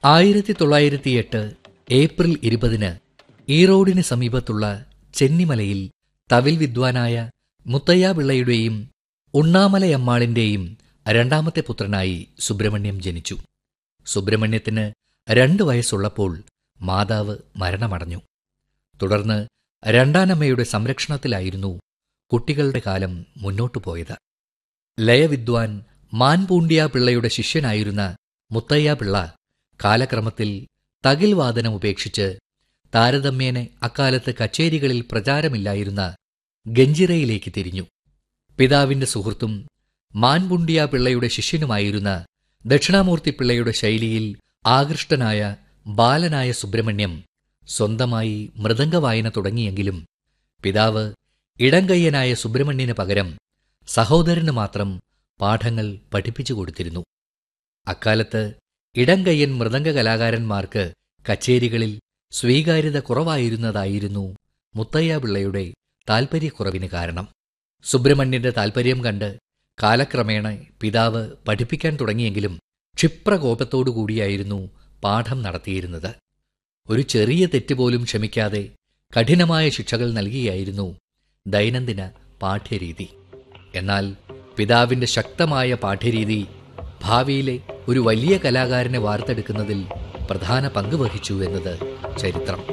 ആയിരത്തി തൊള്ളായിരത്തി എട്ട് ഏപ്രിൽ ഇരുപതിന് ഈറോഡിന് സമീപത്തുള്ള ചെന്നിമലയിൽ തവിൽ വിദ്വാനായ മുത്തയ്യ പിള്ളയുടെയും ഉണ്ണാമലയമ്മാളിന്റെയും രണ്ടാമത്തെ പുത്രനായി സുബ്രഹ്മണ്യം ജനിച്ചു സുബ്രഹ്മണ്യത്തിന് രണ്ട് വയസ്സുള്ളപ്പോൾ മാതാവ് മരണമടഞ്ഞു തുടർന്ന് രണ്ടാനമ്മയുടെ സംരക്ഷണത്തിലായിരുന്നു കുട്ടികളുടെ കാലം മുന്നോട്ടു പോയത് ലയവിദ്വാൻ മാൻപൂണ്ടിയ പിള്ളയുടെ ശിഷ്യനായിരുന്ന മുത്തയ്യ പിള്ള കാലക്രമത്തിൽ തകിൽ വാദനം ഉപേക്ഷിച്ച് താരതമ്യേന അക്കാലത്ത് കച്ചേരികളിൽ പ്രചാരമില്ലായിരുന്ന ഗഞ്ചിറയിലേക്ക് തിരിഞ്ഞു പിതാവിന്റെ സുഹൃത്തും മാൻപുണ്ടിയ പിള്ളയുടെ ശിഷ്യനുമായിരുന്ന ദക്ഷിണാമൂർത്തി പിള്ളയുടെ ശൈലിയിൽ ആകൃഷ്ടനായ ബാലനായ സുബ്രഹ്മണ്യം സ്വന്തമായി മൃദംഗവായന തുടങ്ങിയെങ്കിലും പിതാവ് ഇടങ്കയ്യനായ സുബ്രഹ്മണ്യന് പകരം സഹോദരന് മാത്രം പാഠങ്ങൾ പഠിപ്പിച്ചു കൊടുത്തിരുന്നു അക്കാലത്ത് ഇടങ്കയ്യൻ മൃദംഗ കലാകാരന്മാർക്ക് കച്ചേരികളിൽ സ്വീകാര്യത കുറവായിരുന്നതായിരുന്നു മുത്തയ്യ പിള്ളയുടെ താൽപ്പര്യക്കുറവിന് കാരണം സുബ്രഹ്മണ്യന്റെ താൽപ്പര്യം കണ്ട് കാലക്രമേണ പിതാവ് പഠിപ്പിക്കാൻ തുടങ്ങിയെങ്കിലും ക്ഷിപ്രകോപത്തോടുകൂടിയായിരുന്നു പാഠം നടത്തിയിരുന്നത് ഒരു ചെറിയ തെറ്റുപോലും ക്ഷമിക്കാതെ കഠിനമായ ശിക്ഷകൾ നൽകിയായിരുന്നു ദൈനംദിന പാഠ്യരീതി എന്നാൽ പിതാവിന്റെ ശക്തമായ പാഠ്യരീതി ഭാവിയിലെ ഒരു വലിയ കലാകാരനെ വാർത്തെടുക്കുന്നതിൽ പ്രധാന പങ്ക് വഹിച്ചു എന്നത് ചരിത്രം